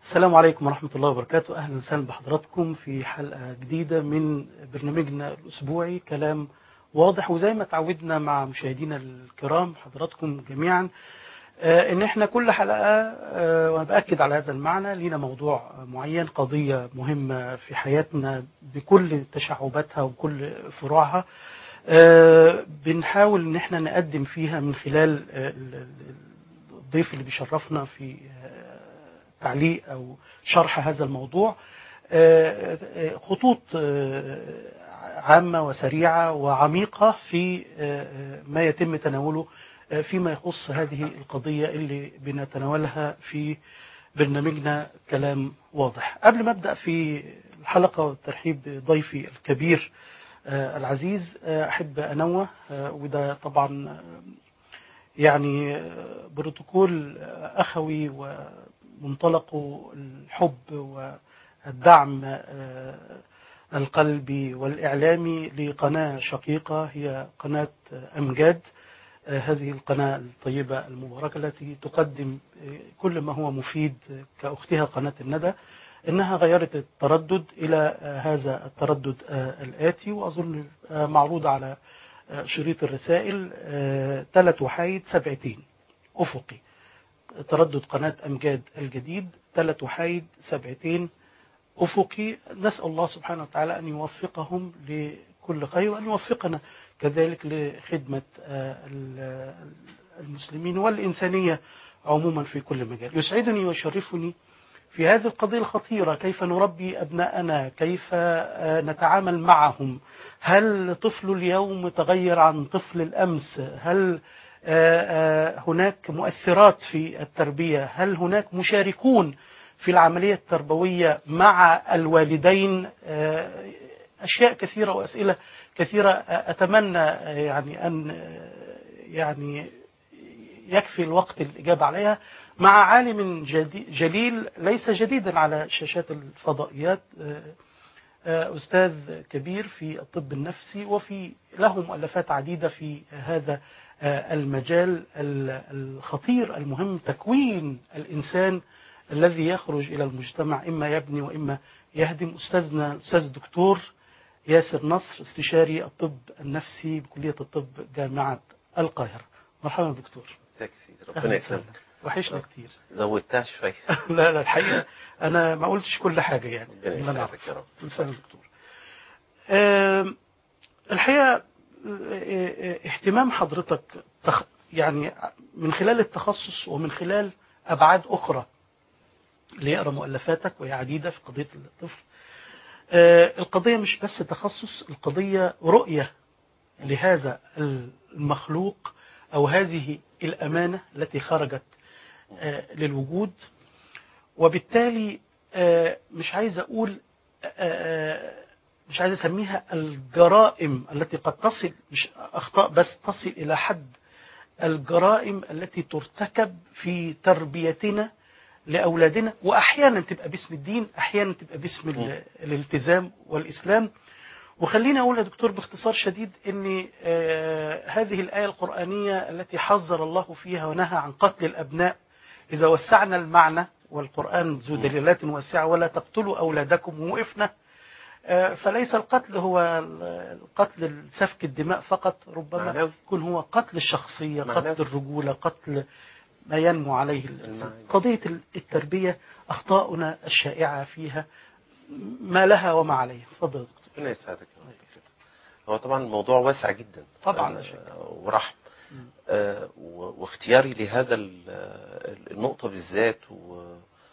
السلام عليكم ورحمة الله وبركاته أهلا وسهلا بحضراتكم في حلقة جديدة من برنامجنا الأسبوعي كلام واضح وزي ما تعودنا مع مشاهدينا الكرام حضراتكم جميعا آه، ان احنا كل حلقة آه، وانا باكد على هذا المعنى لينا موضوع معين قضية مهمة في حياتنا بكل تشعباتها وكل فروعها آه، بنحاول ان احنا نقدم فيها من خلال آه، ال- ال- الضيف اللي بيشرفنا في آه، تعليق او شرح هذا الموضوع آه، آه، خطوط آه، عامة وسريعة وعميقة في آه، آه، ما يتم تناوله آه، فيما يخص هذه القضية اللي بنتناولها في برنامجنا كلام واضح قبل ما أبدأ في الحلقة والترحيب بضيفي الكبير آه، العزيز آه، أحب أنوه آه، وده طبعا آه، يعني آه، بروتوكول آه، أخوي ومنطلقه الحب والدعم آه، القلبي والإعلامي لقناة شقيقة هي قناة آه، أمجاد آه، هذه القناة الطيبة المباركة التي تقدم آه، كل ما هو مفيد آه، كأختها قناة الندى إنها غيرت التردد إلى آه، هذا التردد آه، الآتي وأظن آه، معروض على آه، شريط الرسائل ثلاث وحايد سبعتين أفقي تردد قناة أمجاد الجديد ثلاث وحايد سبعتين أفقي نسأل الله سبحانه وتعالى أن يوفقهم لكل خير وأن يوفقنا كذلك لخدمة آه، ال- المسلمين والإنسانية عموما في كل مجال يسعدني ويشرفني في هذه القضية الخطيرة كيف نربي أبناءنا كيف آه، نتعامل معهم هل طفل اليوم تغير عن طفل الأمس هل آه، آه، هناك مؤثرات في التربية هل هناك مشاركون في العملية التربوية مع الوالدين آه، أشياء كثيرة وأسئلة كثيرة آه، أتمنى آه، يعني أن آه، يعني يكفي الوقت الإجابة عليها مع عالم جدي- جليل ليس جديدا على شاشات الفضائيات آه، آه، أستاذ كبير في الطب النفسي وفي له مؤلفات عديدة في هذا آه، المجال ال- الخطير المهم تكوين الإنسان الذي يخرج إلى المجتمع إما يبني وإما يهدم أستاذنا الأستاذ الدكتور ياسر نصر استشاري الطب النفسي بكلية الطب جامعة القاهرة مرحبا دكتور ازيك يا سيدي أهلا ربنا وسهلا. يكرمك وحشنا كتير زودتها شويه لا لا الحقيقة أنا ما قلتش كل حاجة يعني ربنا اللي أنا يسعدك يا رب أعرفه. دكتور آم، الحقيقة آه، آه، اهتمام حضرتك تخ- يعني من خلال التخصص ومن خلال أبعاد أخرى ليقرأ مؤلفاتك وهي عديدة في قضية الطفل آه، القضية مش بس تخصص القضية رؤية لهذا المخلوق أو هذه الأمانة التي خرجت آه، للوجود وبالتالي آه، مش عايز أقول آه، مش عايز أسميها الجرائم التي قد تصل مش أخطاء بس تصل إلى حد الجرائم التي ترتكب في تربيتنا لأولادنا وأحيانا تبقى باسم الدين أحيانا تبقى باسم ال- الالتزام والإسلام وخليني أقول يا دكتور باختصار شديد أن آه، هذه الآية القرآنية التي حذر الله فيها ونهى عن قتل الأبناء إذا وسعنا المعنى والقرآن ذو دلالات واسعة ولا تقتلوا أولادكم ووقفنا آه، فليس القتل هو القتل سفك الدماء فقط ربما معنوي. يكون هو قتل الشخصية معنوي. قتل الرجولة قتل ما ينمو عليه ال- المعنوي. قضية التربية أخطاؤنا الشائعة فيها ما لها وما عليها تفضل يا دكتور ربنا يسعدك يا رب هو طبعا الموضوع واسع جدا طبعا، لا آه، شك. ورحب آه، و- واختياري لهذا ال- ال- النقطة بالذات و-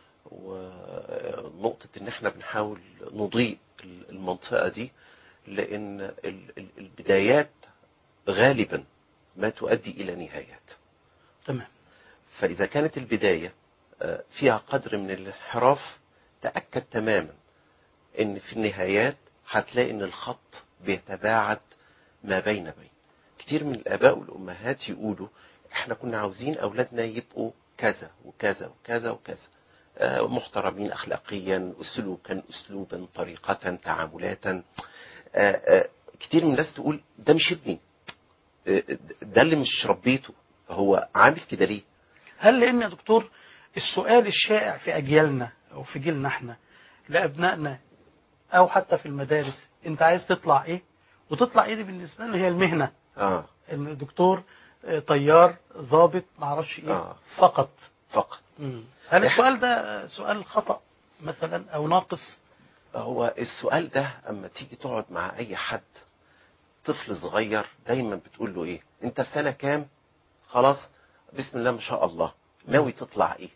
ونقطة ان احنا بنحاول نضيء ال- المنطقة دي لان ال- ال- البدايات غالبا ما تؤدي الى نهايات تمام فإذا كانت البداية آه، فيها قدر من الانحراف تأكد تماما إن في النهايات هتلاقي إن الخط بيتباعد ما بين بين كتير من الآباء والأمهات يقولوا إحنا كنا عاوزين أولادنا يبقوا كذا وكذا وكذا وكذا آه، محترمين أخلاقيا سلوكا أسلوبا طريقة تعاملات آه، آه، كتير من الناس تقول ده مش ابني آه، ده اللي مش ربيته هو عامل كده ليه هل لأن يا دكتور السؤال الشائع في أجيالنا او في جيلنا احنا لابنائنا او حتى في المدارس انت عايز تطلع ايه وتطلع ايه دي بالنسبه له هي المهنه اه ان دكتور آه، طيار ضابط معرفش ايه آه. فقط فقط مم. هل إح- السؤال ده سؤال خطأ مثلا أو ناقص هو السؤال ده اما تيجي تقعد مع اي حد طفل صغير دايما بتقول له ايه انت في سنه كام خلاص بسم الله ما شاء الله ناوي تطلع ايه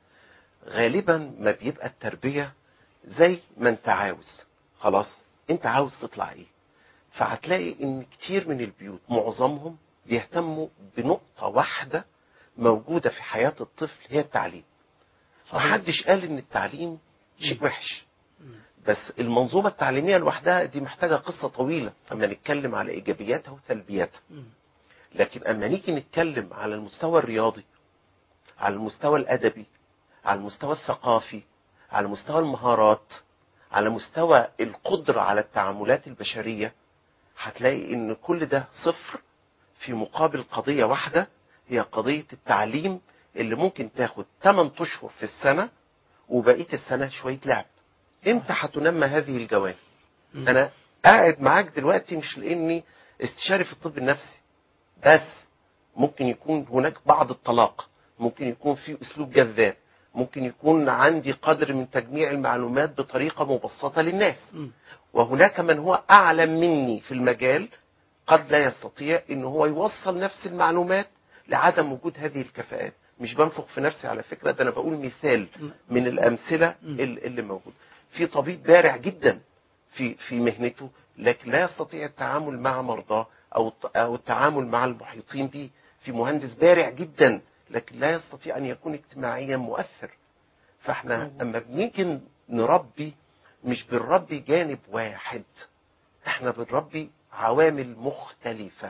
غالبا ما بيبقى التربيه زي ما انت عاوز خلاص انت عاوز تطلع ايه فهتلاقي ان كتير من البيوت معظمهم بيهتموا بنقطه واحده موجوده في حياه الطفل هي التعليم محدش قال ان التعليم شيء وحش مم. بس المنظومه التعليميه لوحدها دي محتاجه قصه طويله اما نتكلم على ايجابياتها وسلبياتها مم. لكن اما نيجي نتكلم على المستوى الرياضي على المستوى الادبي على المستوى الثقافي على مستوى المهارات على مستوى القدره على التعاملات البشريه هتلاقي ان كل ده صفر في مقابل قضيه واحده هي قضيه التعليم اللي ممكن تاخد 8 اشهر في السنه وبقيه السنه شويه لعب امتى هتنمى هذه الجوانب مم. انا قاعد معاك دلوقتي مش لاني استشاري في الطب النفسي بس ممكن يكون هناك بعض الطلاق ممكن يكون في اسلوب جذاب ممكن يكون عندي قدر من تجميع المعلومات بطريقه مبسطه للناس مم. وهناك من هو اعلم مني في المجال قد لا يستطيع ان هو يوصل نفس المعلومات لعدم وجود هذه الكفاءات مش بنفخ في نفسي على فكره ده انا بقول مثال مم. من الامثله مم. ال- اللي موجود في طبيب بارع جدا في في مهنته لكن لا يستطيع التعامل مع مرضاه او الت- او التعامل مع المحيطين به في مهندس بارع جدا لكن لا يستطيع ان يكون اجتماعيا مؤثر فاحنا مم. اما بنيجي نربي مش بنربي جانب واحد احنا بنربي عوامل مختلفه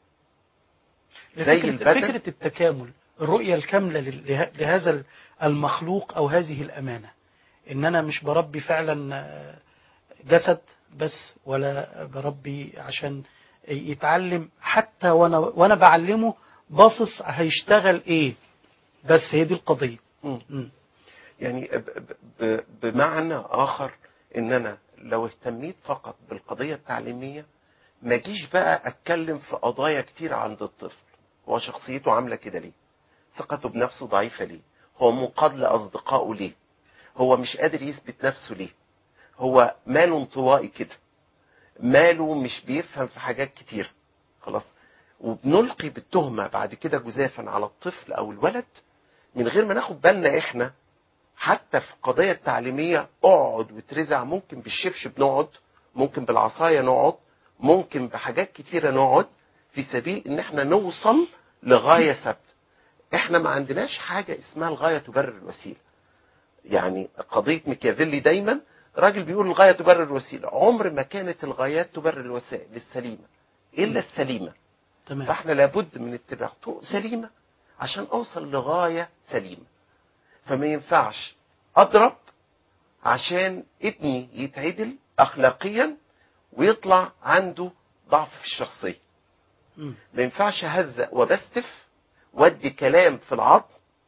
زي فكرة, البدن. فكرة التكامل الرؤية الكاملة لل- له- لهذا المخلوق أو هذه الأمانة إن أنا مش بربي فعلا آه، جسد بس ولا بربي عشان يتعلم حتى وأنا وأنا بعلمه باصص هيشتغل إيه بس هي دي القضية مم. مم. يعني ب- ب- ب- بمعنى آخر إن أنا لو اهتميت فقط بالقضية التعليمية ما جيش بقى أتكلم في قضايا كتير عند الطفل هو شخصيته عاملة كده ليه ثقته بنفسه ضعيفة ليه هو منقاد لأصدقائه ليه هو مش قادر يثبت نفسه ليه هو ماله انطوائي كده ماله مش بيفهم في حاجات كتير خلاص وبنلقي بالتهمة بعد كده جزافا على الطفل أو الولد من غير ما ناخد بالنا احنا حتى في القضايا التعليمية اقعد وترزع ممكن بالشبشب نقعد ممكن بالعصاية نقعد ممكن بحاجات كتيرة نقعد في سبيل ان احنا نوصل لغاية ثابتة احنا ما عندناش حاجة اسمها الغاية تبرر الوسيلة يعني قضية ميكافيلي دايما راجل بيقول الغاية تبرر الوسيلة عمر ما كانت الغايات تبرر الوسائل السليمة إلا السليمة تمام فاحنا لابد من اتباع طرق سليمة عشان اوصل لغاية سليمة فما ينفعش اضرب عشان ابني يتعدل اخلاقيا ويطلع عنده ضعف في الشخصية مم. ما ينفعش اهزق وبستف وادي كلام في العظم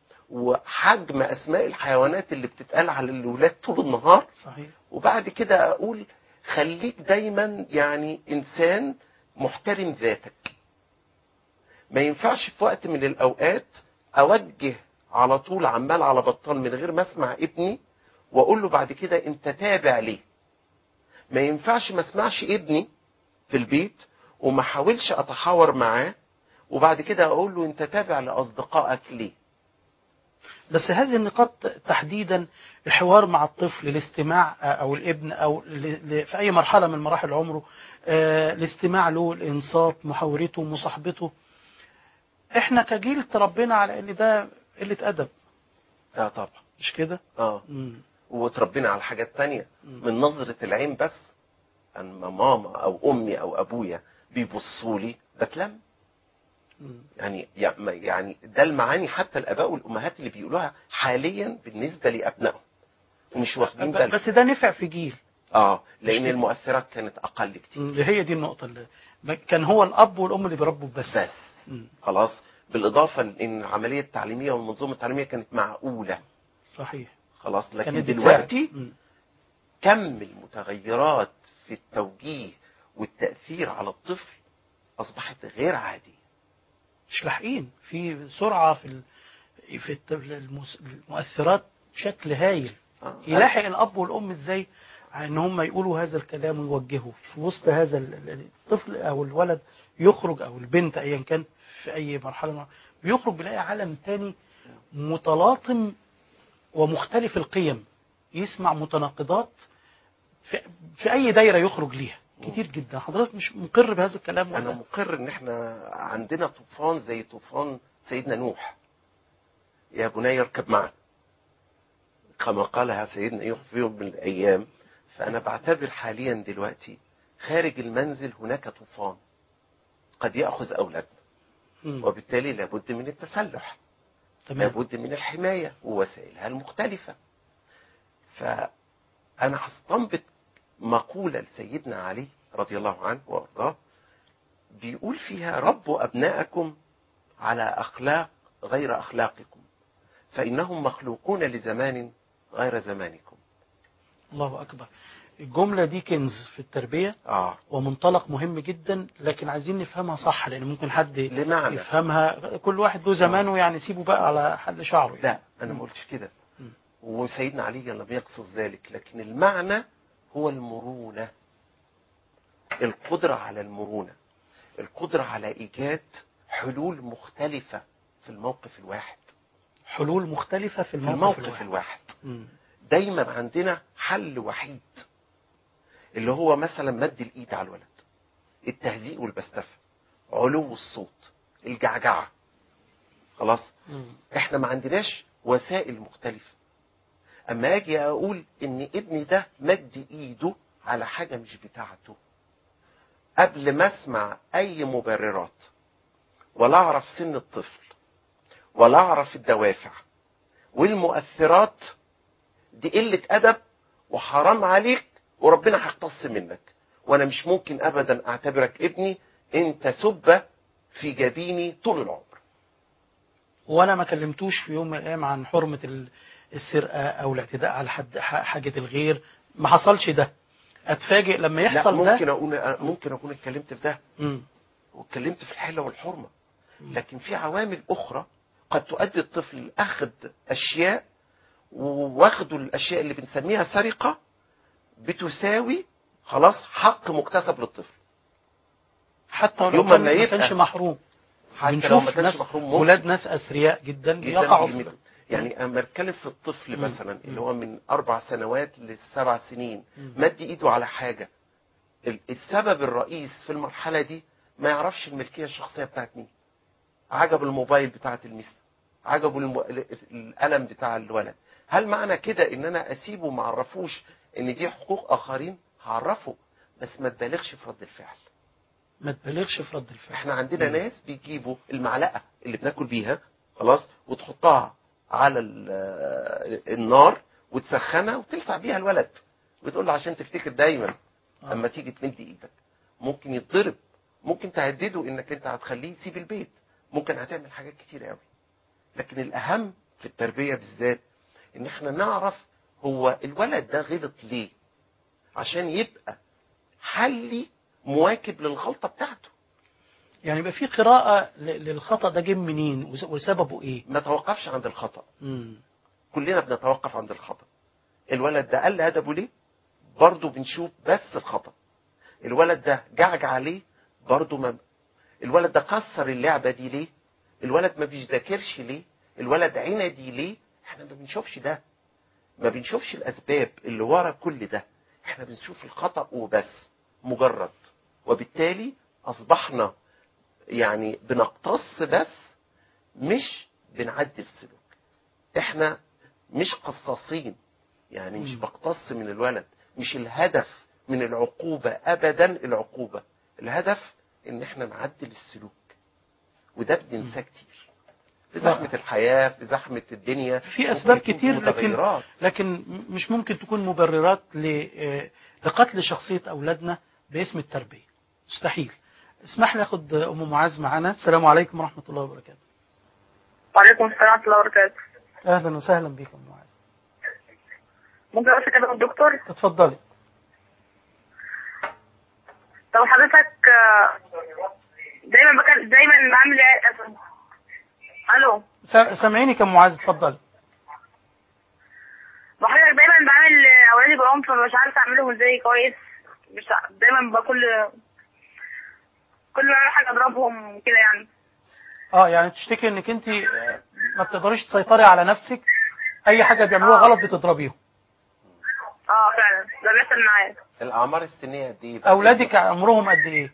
وحجم اسماء الحيوانات اللي بتتقال على الاولاد طول النهار صحيح وبعد كده اقول خليك دايما يعني انسان محترم ذاتك ما ينفعش في وقت من الاوقات اوجه على طول عمال على بطال من غير ما اسمع ابني واقول له بعد كده انت تابع ليه ما ينفعش ما اسمعش ابني في البيت وما احاولش اتحاور معاه وبعد كده اقول له انت تابع لاصدقائك ليه بس هذه النقاط تحديدا الحوار مع الطفل الاستماع او الابن او ل- ل- في اي مرحله من مراحل عمره آه، الاستماع له الانصات محاورته مصاحبته احنا كجيل تربينا على ان ده قله ادب اه طبعا مش كده اه مم. وتربينا على حاجات تانية مم. من نظرة العين بس اما ماما او امي او ابويا بيبصوا لي بتلم مم. يعني يعني ده المعاني حتى الاباء والامهات اللي بيقولوها حاليا بالنسبه لابنائهم ومش واخدين بالهم بس ده نفع في جيل اه لان كده. المؤثرات كانت اقل كتير مم. هي دي النقطه اللي ما- كان هو الاب والام اللي بيربوا بس بس مم. خلاص بالاضافه لان العمليه التعليميه والمنظومه التعليميه كانت معقوله صحيح خلاص لكن كانت دلوقتي بتساعد. مم. كم المتغيرات في التوجيه والتأثير على الطفل أصبحت غير عادية مش لاحقين في سرعه في ال... في الت- المس- المؤثرات بشكل هايل آه. يلاحق الاب والام ازاي ان هم يقولوا هذا الكلام ويوجهوا في وسط هذا ال- ال- الطفل او الولد يخرج او البنت ايا كان في اي مرحله من- بيخرج بيلاقي عالم تاني متلاطم ومختلف القيم يسمع متناقضات في, في اي دايره يخرج ليها كتير جدا حضرتك مش مقر بهذا الكلام أنا ولا مقر إن إحنا عندنا طوفان زي طوفان سيدنا نوح يا بني اركب معنا كما قالها سيدنا نوح في يوم من الأيام فأنا بعتبر حاليا دلوقتي خارج المنزل هناك طوفان قد يأخذ أولادنا مم. وبالتالي لابد من التسلح تمام لابد من الحماية ووسائلها المختلفة فأنا هستنبط مقولة لسيدنا علي رضي الله عنه وأرضاه بيقول فيها ربوا أبناءكم على أخلاق غير أخلاقكم فإنهم مخلوقون لزمان غير زمانكم الله اكبر الجمله دي كنز في التربيه آه ومنطلق مهم جدا لكن عايزين نفهمها صح لان ممكن حد لمعنى يفهمها كل واحد له زمانه يعني سيبه بقى على حل شعره لا أنا ما قلتش كده مم. وسيدنا علي لم يقصد ذلك لكن المعنى هو المرونة القدرة على المرونة القدرة على إيجاد حلول مختلفة في الموقف الواحد حلول مختلفه في في الموقف, الموقف الواحد. الواحد مم. دايما عندنا حل وحيد اللي هو مثلا مد الإيد على الولد التهزيء والبستفة علو الصوت الجعجعة خلاص مم. احنا ما عندناش وسائل مختلفة اما اجي اقول ان ابني ده مد ايده على حاجة مش بتاعته قبل ما اسمع اي مبررات ولا اعرف سن الطفل ولا اعرف الدوافع والمؤثرات دي قلة ادب وحرام عليك وربنا هيقتص منك وانا مش ممكن ابدا اعتبرك ابني انت سبة في جبيني طول العمر وانا ما كلمتوش في يوم من الايام عن حرمه ال- السرقه او الاعتداء على حد ح- حاجه الغير ما حصلش ده اتفاجئ لما لا يحصل ممكن ده اقول ممكن اكون اتكلمت في ده مم. واتكلمت في الحله والحرمه لكن في عوامل اخرى قد تؤدي الطفل لاخذ اشياء واخده الاشياء اللي بنسميها سرقه بتساوي خلاص حق مكتسب للطفل حتى لو يوم كان ما ما يبقى- كانش محروم حتى لو بنشوف ما كانش ناس محروم ممكن ولاد ناس اثرياء جدا, جدا يقعوا بالمثل. في يعني اما اتكلم في الطفل مم. مثلا اللي مم. هو من اربع سنوات لسبع سنين مم. مد ايده على حاجه ال- السبب الرئيس في المرحله دي ما يعرفش الملكيه الشخصيه بتاعت مين عجب الموبايل بتاع التلميذ عجبه الم... ال- القلم بتاع الولد هل معنى كده ان انا اسيبه وما اعرفوش ان دي حقوق اخرين هعرفه بس ما تبالغش في رد الفعل ما تبالغش في رد الفعل احنا عندنا مم. ناس بيجيبوا المعلقه اللي بناكل بيها خلاص وتحطها على ال- النار وتسخنها وتلسع بيها الولد وتقول له عشان تفتكر دايما آه. اما تيجي تمد ايدك ممكن يتضرب ممكن تهدده انك انت هتخليه يسيب البيت ممكن هتعمل حاجات كتير قوي لكن الاهم في التربيه بالذات ان احنا نعرف هو الولد ده غلط ليه عشان يبقى حلي مواكب للغلطه بتاعته يعني يبقى في قراءه ل- للخطا ده جه منين وس- وسببه ايه ما توقفش عند الخطأ مم. كلنا بنتوقف عند الخطأ الولد ده قل أدبه ليه برضه بنشوف بس الخطأ الولد ده جعجع عليه برضه ما الولد ده كسر اللعبة دي ليه الولد ما بيذاكرش ليه الولد عندي ليه احنا ما بنشوفش ده ما بنشوفش الأسباب اللي ورا كل ده احنا بنشوف الخطأ وبس مجرد وبالتالي أصبحنا يعني بنقتص بس مش بنعدل سلوك احنا مش قصاصين يعني مش مم. بقتص من الولد مش الهدف من العقوبة ابدا العقوبة الهدف ان احنا نعدل السلوك وده بننساه كتير في لا. زحمة الحياة في زحمة الدنيا في أسباب ممكن يكون كتير في لكن- متغيرات. لكن م- مش ممكن تكون مبررات ل- آه، لقتل شخصية أولادنا باسم التربية مستحيل اسمح لي أخد أم معاذ معانا السلام عليكم ورحمة الله وبركاته وعليكم السلام ورحمة الله وبركاته أهلا وسهلا بك أم معاذ ممكن بس اكلم الدكتور اتفضلي طب حضرتك آه، دايما بكل دايما بعمل إيه؟ الو سا- سامعيني كم معاذ اتفضلي بحضرتك دايما بعمل اولادي بعنف فمش عارفه اعملهم ازاي كويس مش ع- دايما بكل كل ما اعمل حاجه اضربهم كده يعني اه يعني تشتكي انك انت آه، ما بتقدريش تسيطري على نفسك اي حاجه بيعملوها غلط بتضربيهم اه فعلا ده بيحصل معايا الاعمار السنيه قد ايه بقى؟ اولادك عمرهم قد ايه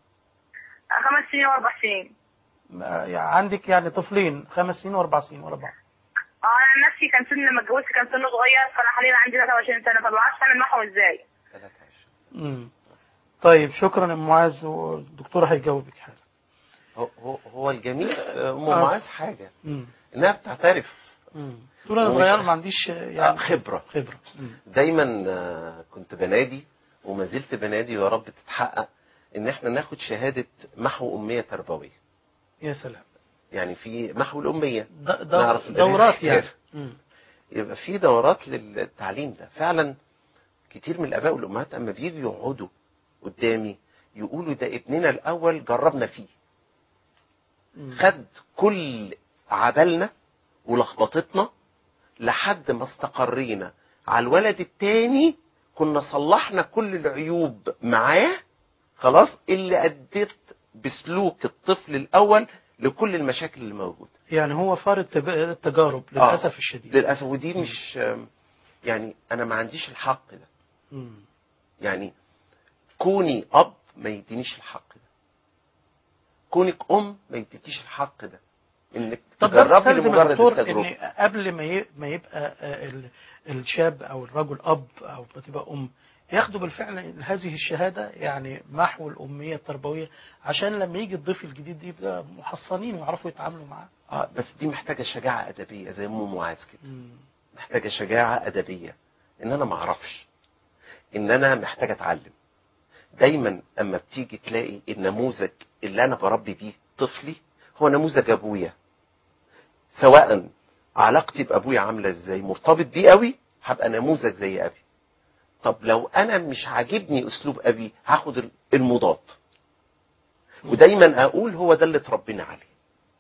خمس سنين واربع سنين آه، يعني عندك يعني طفلين خمس سنين واربع سنين ولا بعض اه انا نفسي كان سن لما اتجوزت كان سنه صغير فانا حاليا عندي 23 سنه فما بعرفش اعمل معهم ازاي 23 مم. طيب شكرا يا أم معاذ والدكتور هيجاوبك حالا هو هو هو الجميل في ام آه. معاذ حاجه مم. انها بتعترف مم. تقول انا ومش- صغير ما عنديش آه، آه، يعني خبره خبره مم. دايما آه، كنت بنادي وما زلت بنادي ويا رب تتحقق ان احنا ناخد شهاده محو اميه تربويه يا سلام يعني في محو الاميه د- د- نعرف القراية دورات يعني كيف. مم. يبقى في دورات للتعليم ده فعلا كتير من الاباء والامهات اما بييجوا يقعدوا قدامي يقولوا ده ابننا الاول جربنا فيه مم. خد كل عبالنا ولخبطتنا لحد ما استقرينا على الولد التاني كنا صلحنا كل العيوب معاه خلاص اللي ادت بسلوك الطفل الاول لكل المشاكل اللي موجوده يعني هو فار التج- التجارب للاسف الشديد للاسف ودي مش يعني انا ما عنديش الحق ده مم. يعني كوني اب ما يدينيش الحق ده كونك ام ما يديكيش الحق ده انك طب ده تجربي بيستلزم يا لمجرد دكتور التجربه ان قبل ما ي- ما يبقى آه، ال- الشاب او الرجل اب او بتبقى ام ياخدوا بالفعل هذه الشهاده يعني محو الاميه التربويه عشان لما يجي الضيف الجديد يبقى محصنين ويعرفوا يتعاملوا معاه اه بس دي محتاجه شجاعه ادبيه زي ام معاذ كده مم. محتاجه شجاعه ادبيه ان انا ما اعرفش ان انا محتاج اتعلم دايما اما بتيجي تلاقي النموذج اللي انا بربي بيه طفلي هو نموذج ابويا سواء علاقتي بابويا عامله ازاي مرتبط بيه قوي هبقى نموذج زي ابي طب لو انا مش عاجبني اسلوب ابي هاخد المضاد ودايما اقول هو ده اللي اتربينا عليه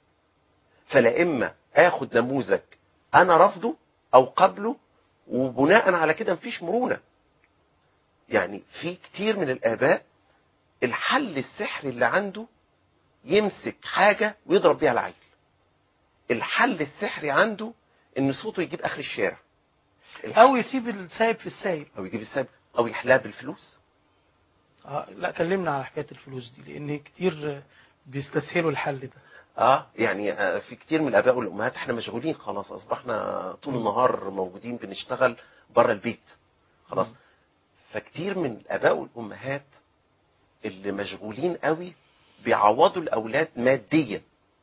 فلا اما اخد نموذج انا رافضه او قبله وبناء على كده مفيش مرونه يعني في كتير من الاباء الحل السحري اللي عنده يمسك حاجه ويضرب بيها العيل الحل السحري عنده ان صوته يجيب اخر الشارع الح- او يسيب السايب في السايب او يجيب السبب او يحلها بالفلوس آه لا كلمنا على حكايه الفلوس دي لان كتير آه، بيستسهلوا الحل ده اه يعني آه، في كتير من الاباء والامهات احنا مشغولين خلاص اصبحنا طول النهار موجودين بنشتغل بره البيت خلاص مم. فكتير من الاباء والامهات اللي مشغولين قوي بيعوضوا الاولاد ماديا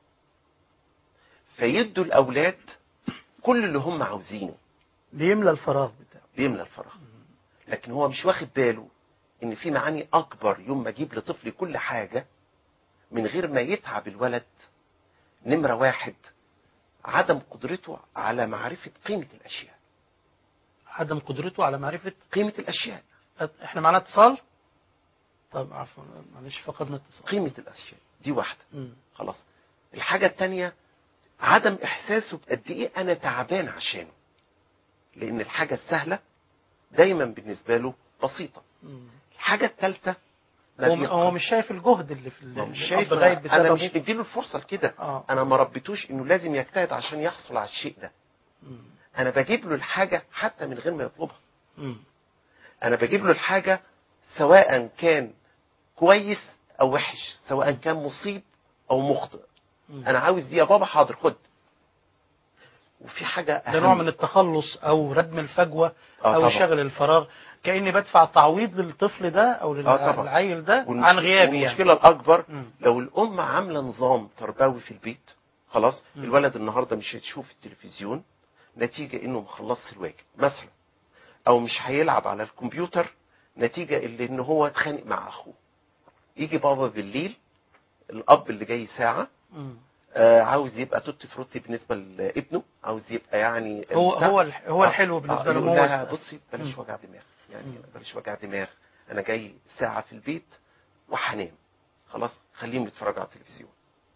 فيدوا الاولاد كل اللي هم عاوزينه بيملى الفراغ بتاعه بيملى الفراغ لكن هو مش واخد باله ان في معاني اكبر يوم ما اجيب لطفلي كل حاجه من غير ما يتعب الولد نمره واحد عدم قدرته على معرفه قيمه الاشياء عدم قدرته على معرفه قيمه الاشياء احنا معانا اتصال طب عفوا معلش فقدنا اتصال قيمه الاشياء دي واحده مم. خلاص الحاجه الثانيه عدم احساسه بقد ايه انا تعبان عشانه لان الحاجه السهله دايما بالنسبه له بسيطه مم. الحاجه الثالثه هو هو مش شايف الجهد اللي في ال- ما هو مش الأب شايف غايب انا بسببه مش مديله الفرصه لكده اه انا ما ربيتوش انه لازم يجتهد عشان يحصل على الشيء ده مم. انا بجيب له الحاجه حتى من غير ما يطلبها مم. انا بجيب له الحاجه سواء كان كويس او وحش سواء كان مصيب او مخطئ مم. انا عاوز دي يا بابا حاضر خد وفي حاجه ده أهم. نوع من التخلص او ردم الفجوه آه او طبعا. شغل الفراغ كاني بدفع تعويض للطفل ده او آه طبعا. للعيل ده والمش- عن غيابي يعني والمشكله الاكبر مم. لو الام عامله نظام تربوي في البيت خلاص مم. الولد النهارده مش هتشوف التلفزيون نتيجه انه مخلصش الواجب مثلا او مش هيلعب على الكمبيوتر نتيجه اللي ان هو اتخانق مع اخوه يجي بابا بالليل الاب اللي جاي ساعه مم. آه عاوز يبقى توت فروتي بالنسبه لابنه عاوز يبقى يعني هو بتاع- هو الح- هو آه، الحلو بالنسبه آه، له يقول هو لها الس- بصي بلاش مم. وجع دماغ يعني مم. بلاش وجع دماغ انا جاي ساعه في البيت وهنام خلاص خليهم يتفرجوا على التلفزيون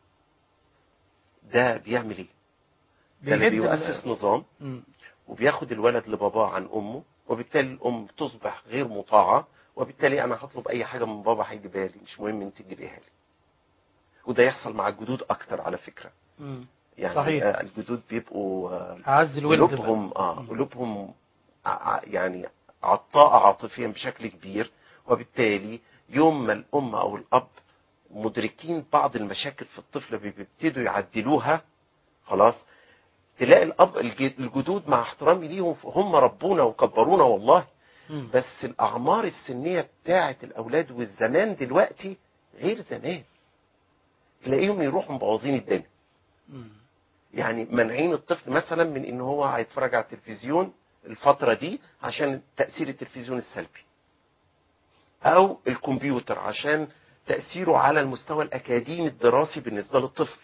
ده بيعمل ايه ده اللي بيهد ال- بيؤسس نظام مم. وبياخد الولد لباباه عن امه وبالتالي الام تصبح غير مطاعه وبالتالي انا هطلب اي حاجه من بابا هيجيبها لي مش مهم انت تجيبيها لي وده يحصل مع الجدود اكتر على فكره مم. يعني صحيح. آه، الجدود بيبقوا آه، اعز الولد بقى. قلوبهم اه مم. قلوبهم ع- ع- يعني عطاء عاطفيا بشكل كبير وبالتالي يوم ما الام او الاب مدركين بعض المشاكل في الطفل بيبتدوا يعدلوها خلاص تلاقي الاب الج- الجدود مع احترامي ليهم هم ربونا وكبرونا والله مم. بس الاعمار السنيه بتاعه الاولاد والزمان دلوقتي غير زمان تلاقيهم يروحوا مبوظين الدنيا مم. يعني منعين الطفل مثلا من ان هو هيتفرج على التلفزيون الفتره دي عشان تاثير التلفزيون السلبي او الكمبيوتر عشان تاثيره على المستوى الاكاديمي الدراسي بالنسبه للطفل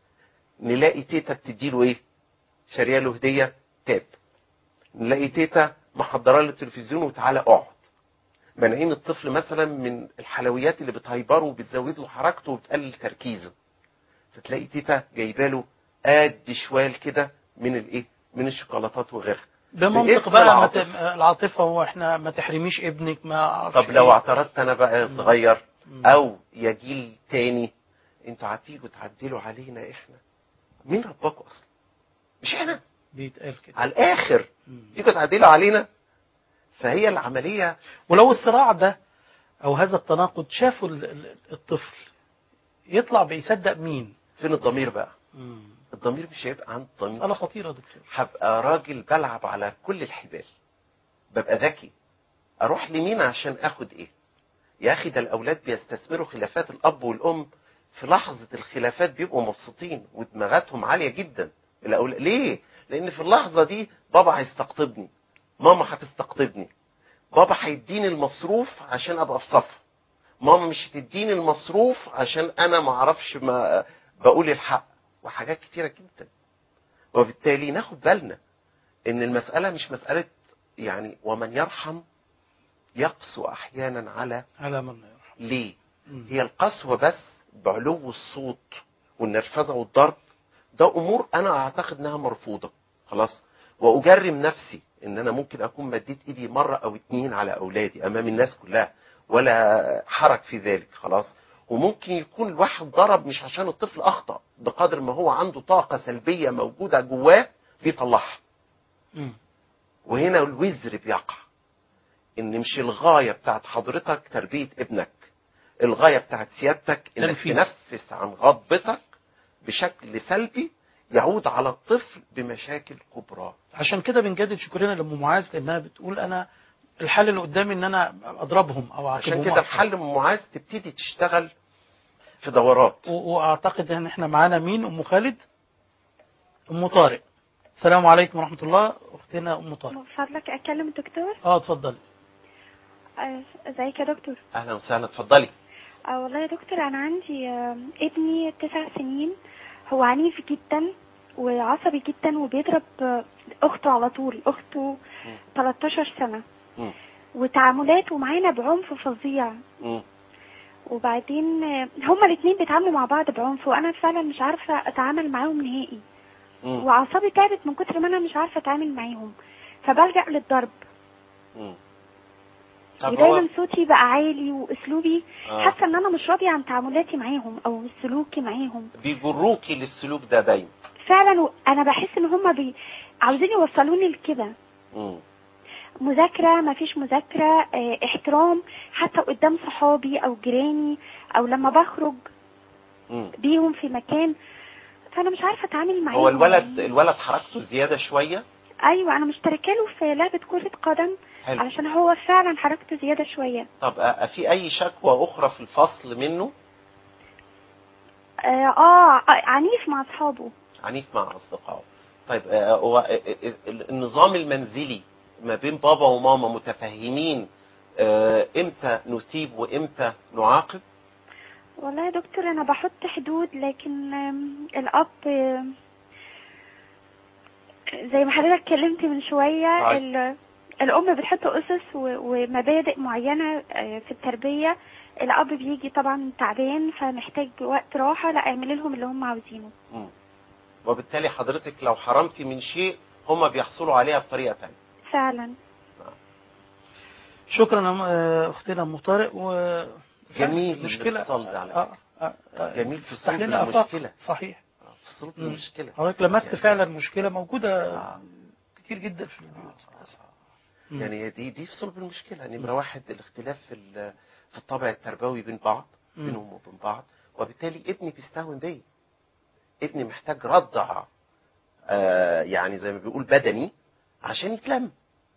نلاقي تيتا بتديله ايه شاريه له هديه تاب نلاقي تيتا محضره له التلفزيون وتعالى اقعد مانعين الطفل مثلا من الحلويات اللي بتهيبره وبتزود له حركته وبتقلل تركيزه فتلاقي تيتا جايبه له قد شوال كده من الايه من الشوكولاتات وغيرها بمنطق باسم بقى ما ت- العاطفة. العاطفه هو احنا ما تحرميش ابنك ما اعرفش طب لو إيه. اعترضت انا بقى مم. صغير مم. او يا جيل تاني انتوا هتيجوا تعدلوا علينا احنا مين رباكوا اصلا مش احنا بيتقال كده على الاخر مم. تيجوا تعدلوا علينا فهي العمليه ولو الصراع ده او هذا التناقض شافوا ال- ال- الطفل يطلع بيصدق مين فين الضمير بقى مم. الضمير مش هيبقى عند الضمير مسألة خطيرة يا دكتور هبقى راجل بلعب على كل الحبال ببقى ذكي اروح لمين عشان اخد ايه يا اخي ده الاولاد بيستثمروا خلافات الاب والام في لحظه الخلافات بيبقوا مبسوطين ودماغاتهم عاليه جدا الأولاد ليه لان في اللحظه دي بابا هيستقطبني ماما هتستقطبني بابا هيديني المصروف عشان ابقى في صف ماما مش هتديني المصروف عشان انا ما اعرفش ما بقول الحق وحاجات كتيره جدا وبالتالي ناخد بالنا ان المساله مش مساله يعني ومن يرحم يقسو احيانا على على من لا يرحم ليه مم. هي القسوه بس بعلو الصوت والنرفزه والضرب ده امور انا اعتقد انها مرفوضه خلاص واجرم نفسي ان انا ممكن اكون مديت ايدي مره او اتنين على اولادي امام الناس كلها ولا حرج في ذلك خلاص وممكن يكون الواحد ضرب مش عشان الطفل اخطا بقدر ما هو عنده طاقه سلبيه موجوده جواه بيطلعها مم. وهنا الوزر بيقع ان مش الغايه بتاعت حضرتك تربيه ابنك الغايه بتاعت سيادتك انك تنفيذ. تنفس عن غضبتك بشكل سلبي يعود على الطفل بمشاكل كبرى عشان كده بنجدد شكرنا لام معاذ لانها بتقول انا الحل اللي قدامي ان انا اضربهم او اعاقبهم عشان كده أكتر. الحل من معاذ تبتدي تشتغل في دورات و- واعتقد ان احنا معانا مين ام خالد ام طارق السلام عليكم ورحمه الله اختنا ام طارق من فضلك أكلم الدكتور اه اتفضل آه، ازيك يا دكتور اهلا وسهلا اتفضلي آه والله يا دكتور أنا عندي آه ابني تسع سنين هو عنيف جدا وعصبي جدا وبيضرب آه، أخته على طول أخته 13 سنة مم. وتعاملاته معانا بعنف فظيع مم. وبعدين آه، هما الاتنين بيتعاملوا مع بعض بعنف وأنا فعلا مش عارفة أتعامل معاهم نهائي مم. وأعصابي تعبت من كتر ما أنا مش عارفة أتعامل معاهم فبلجأ للضرب مم. طب هو ودايما صوتي بقى عالي واسلوبي آه. حاسه ان انا مش راضيه عن تعاملاتي معاهم او سلوكي معاهم بيجروكي للسلوك ده دايما فعلا و- انا بحس ان هما بي... عاوزين يوصلوني لكده مم. مذاكره ما فيش مذاكره اه احترام حتى قدام صحابي او جيراني او لما بخرج مم. بيهم في مكان فانا مش عارفه اتعامل معاهم هو الولد الولد حركته زياده شويه ايوه انا مشتركه له في لعبه كره قدم حلو علشان هو فعلا حركته زياده شويه طب آه، في اي شكوى اخرى في الفصل منه اه, آه عنيف مع اصحابه عنيف مع اصدقائه طيب آه، هو آه، آه، النظام المنزلي ما بين بابا وماما متفاهمين آه، امتى نثيب وامتى نعاقب والله يا دكتور انا بحط حدود لكن آم، الاب آم، زي ما حضرتك اتكلمت من شوية طيب. ال- الأم بتحط أسس و- ومبادئ معينة آه، في التربية الأب بيجي طبعا تعبان فمحتاج وقت راحة لا اعملي لهم اللي هم عاوزينه مم. وبالتالي حضرتك لو حرمتي من شيء هم بيحصلوا عليها بطريقه تانية فعلا شكرا يا م- آه، اختنا ام طارق و جميل مشكله الاتصال ده على آه، آه، آه، جميل في تفتح صلب لنا آفاق. المشكلة. صحيح في صلب مم. المشكله حضرتك لمست يعني- فعلا مشكله موجوده آه. كتير جدا في البيوت للأسف. مم. يعني دي دي في صلب المشكله نمره واحد الاختلاف في ال- في الطابع التربوي بين بعض مم. بينهم وبين بعض وبالتالي ابني بيستهون بيا ابني محتاج ردع آه يعني زي ما بيقول بدني عشان يتلم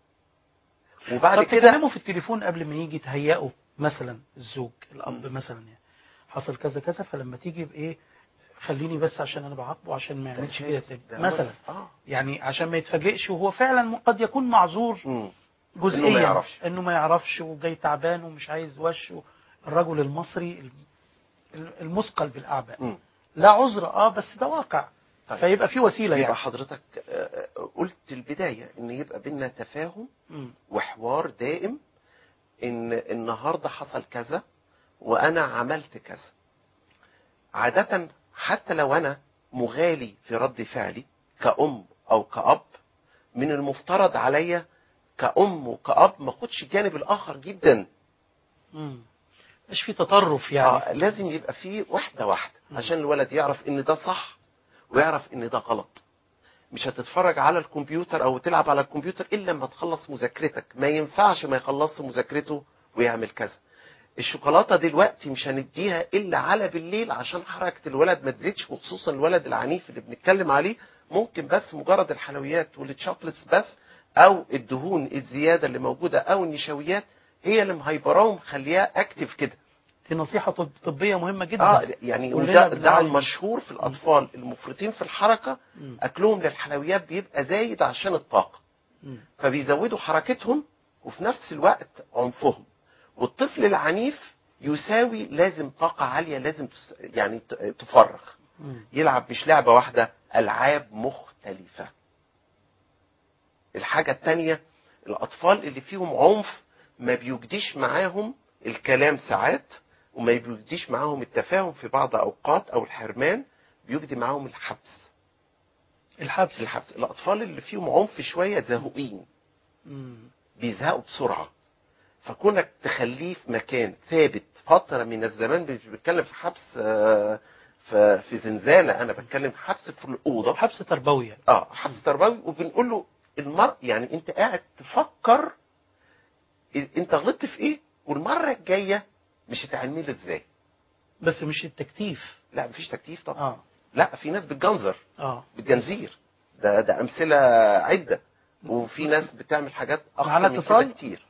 وبعد طب كده تكلموا في التليفون قبل ما يجي تهيئوا مثلا الزوج الاب مم. مثلا يعني حصل كذا كذا فلما تيجي بايه خليني بس عشان انا بعاقبه عشان ما يعملش كده تاني ده مثلا اه يعني عشان ما يتفاجئش وهو فعلا قد يكون معذور مم. جزئيا إنه ما يعرفش. انه ما يعرفش وجاي تعبان ومش عايز وش الرجل المصري المثقل بالاعباء مم. لا عذر اه بس ده واقع طيب. فيبقى في وسيله يبقى يعني حضرتك آه، آه، قلت البدايه ان يبقى بينا تفاهم مم. وحوار دائم ان النهارده حصل كذا وانا عملت كذا عادة حتى لو انا مغالي في رد فعلي كأم او كأب من المفترض عليا كأم وكأب ما اخدش الجانب الاخر جدا مم. مش في تطرف يعني آه لازم يبقى فيه واحدة واحدة عشان الولد يعرف ان ده صح ويعرف ان ده غلط مش هتتفرج على الكمبيوتر او تلعب على الكمبيوتر الا لما تخلص مذاكرتك ما ينفعش ما يخلصش مذاكرته ويعمل كذا الشوكولاته دلوقتي مش هنديها الا على بالليل عشان حركه الولد ما تزيدش وخصوصا الولد العنيف اللي بنتكلم عليه ممكن بس مجرد الحلويات والتشوكلتس بس او الدهون الزياده اللي موجوده او النشويات هي اللي مهيبراه ومخلياه اكتف كده دي نصيحه طب طبيه مهمه جدا اه يعني كلنا وده ده بنعاني. المشهور في الاطفال المفرطين في الحركه مم. اكلهم للحلويات بيبقى زايد عشان الطاقه مم. فبيزودوا حركتهم وفي نفس الوقت عنفهم والطفل العنيف يساوي لازم طاقة عالية لازم تس- يعني ت- تفرغ مم. يلعب مش لعبة واحدة ألعاب مختلفة الحاجة التانية الأطفال اللي فيهم عنف ما بيجديش معاهم الكلام ساعات وما بيجديش معاهم التفاهم في بعض أوقات أو الحرمان بيجدي معاهم الحبس الحبس الحبس الأطفال اللي فيهم عنف شوية زهوقين مم. بيزهقوا بسرعة فكونك تخليه في مكان ثابت فترة من الزمان مش بتكلم في حبس آه، في في زنزانة أنا بتكلم حبس في الأوضة حبس تربوي يعني. اه حبس تربوي وبنقول له المر يعني أنت قاعد تفكر إ- أنت غلطت في إيه والمرة الجاية مش هتعمله إزاي بس مش التكتيف لا مفيش تكتيف طبعا اه لا في ناس بتجنزر اه بالجنزير ده ده أمثلة عدة وفي ناس بتعمل حاجات معانا أخطر من اتصال؟ كده كتير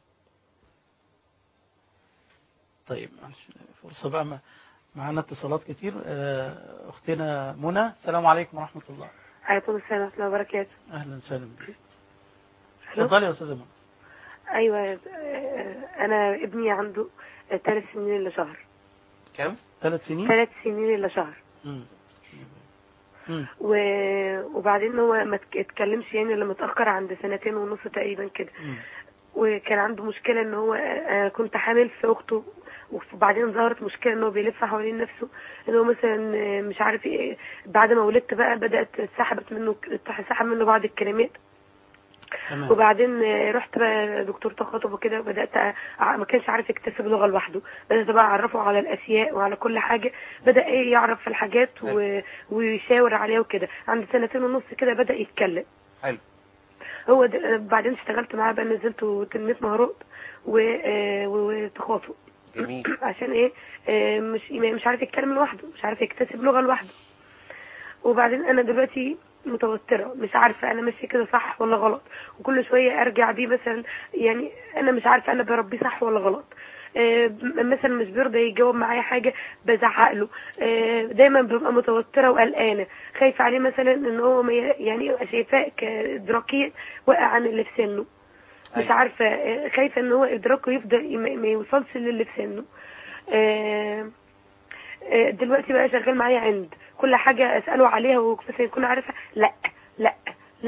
طيب معلش، فرصه بقى ما معانا اتصالات كتير آه، اختنا منى السلام عليكم ورحمه الله عليكم السلام ورحمة الله وبركاته اهلا وسهلا بك ألو؟ اتفضلي يا استاذه منى أيوة آه، أنا ابني عنده ثلاث سنين إلا شهر كام؟ ثلاث سنين ثلاث سنين إلا شهر مم. مم. و- وبعدين هو ما اتك- اتكلمش يعني الا متأخر عند سنتين ونص تقريبا كده مم. وكان عنده مشكلة ان هو آه، كنت حامل في اخته وبعدين ظهرت مشكلة ان هو بيلف حوالين نفسه ان هو مثلا آه، مش عارف ايه بعد ما ولدت بقى بدأت سحبت منه سحب منه بعض الكلمات تمام وبعدين آه، رحت بقى دكتور تخاطب وكده وبدات أ- ما كانش عارف يكتسب لغه لوحده بدات بقى اعرفه على الاشياء وعلى كل حاجه بدا ايه يعرف في الحاجات و... ويشاور عليها وكده عند سنتين ونص كده بدا يتكلم حلو هو د... بعدين اشتغلت معاه بقى نزلت تنميه مهارات و... آه، وتخاطب جميل عشان ايه آه، مش مش عارف يتكلم لوحده مش عارف يكتسب لغه لوحده وبعدين انا دلوقتي متوتره مش عارفه انا ماشيه كده صح ولا غلط وكل شويه ارجع بيه مثلا يعني انا مش عارفه انا بربيه صح ولا غلط آه، م- مثلا مش بيرضى يجاوب معايا حاجه بزعق له آه، دايما ببقى متوتره وقلقانه خايفه عليه مثلا ان هو ما ي- يعني شايفاه كادراكيا واقع عن اللي في سنه مش أيوة. عارفه آه، خايفه ان هو ادراكه يفضل ما ما يوصلش للي في سنه آه، آه، دلوقتي بقى شغال معايا عند كل حاجه اساله عليها ومثلا يكون عارفها لا لا لا